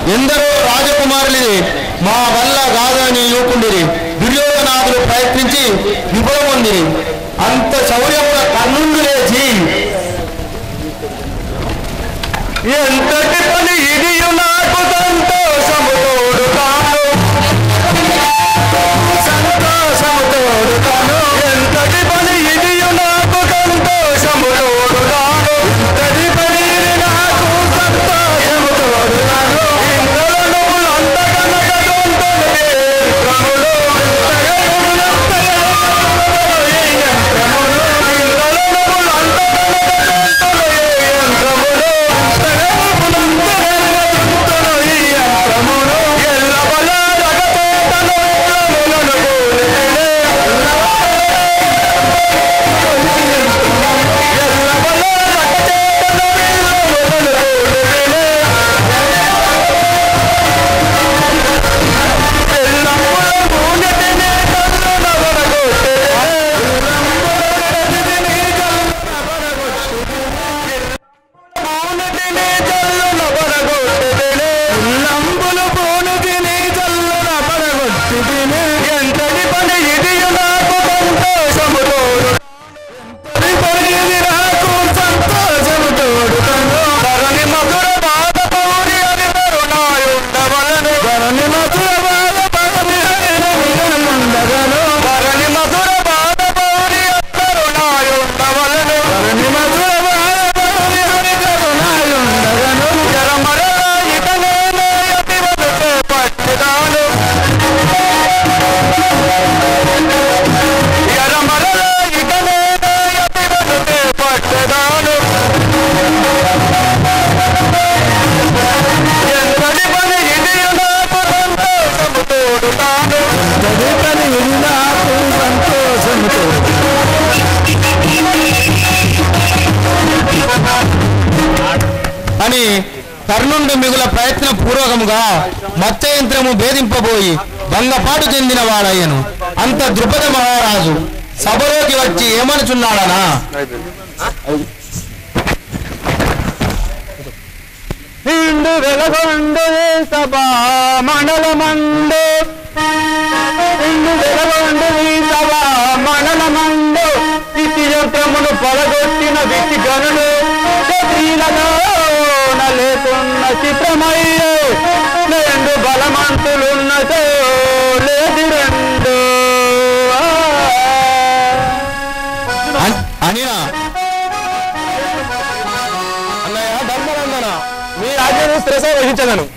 ఎందరో రాజకుమారులిది మా వల్ల కాదని యూకుండిరి దుర్యోధనాథులు ప్రయత్నించి విఫలమొందిరి అంత శౌర్యముల కర్ణుండు లేచి ఎంతటి పని ఇది నాకు సంతోషము తోడు కాను సంతోషము తోడు కాను ఎంతటి పని ఇది నాకు సంతోషము తోడు కాను ఎంతటి పని ఇది నాకు సంతోషము తోడు కాను ఇంద్రుల నువ్వులు అంతకనక దొంతలే క్రములు ఇంద్రుల నువ్వులు అంతకనక దొంతలే ఎంతటి పని ఇది నాకు సంతోషము తోడు ఎంతటి పని ఇది నాకు సంతోషము తోడు ధరణి మధుర బాధ పౌరి అని తరుణాయుండవలను ధరణి మధుర బాధ పౌరి అని ఉండగను ధరణి మధుర బాధ పౌరి అని తరుణాయుండవలను ధరణి మధుర బాధ పౌరి అని తరుణాయుండగను జరమరల ఇటనేనే అతి వదతే పట్టిదాను ఎరమరల ఇటనేనే అతి వదతే పట్టదాను ఎంతటి పని ఇది నాకు సంతోషము తోడు తాను ఎంతటి పని ఇది నాకు సంతోషము తోడు అని కర్ణుండు మిగుల ప్రయత్న పూర్వకముగా మత్స్యయంత్రము భేదింపబోయి భంగపాటు చెందిన వాడయ్యను అంత ద్రుపద మహారాజు సభలోకి వచ్చి ఏమనుచున్నాడనా నిండు వెలగొండు సభ మండలమండు నిండు వెలగొండు సభ మండలమండు ఇతి యంత్రమును పడగొట్టిన వితి గనులు క్షత్రియులలో లేకున్న చిత్రమయ్యే రెండు బలమంతులున్న లేదు రెండు అనినా అన్నయ్య ధర్మరందన మీ రాజ్యాన్ని శ్రేష వహించగలను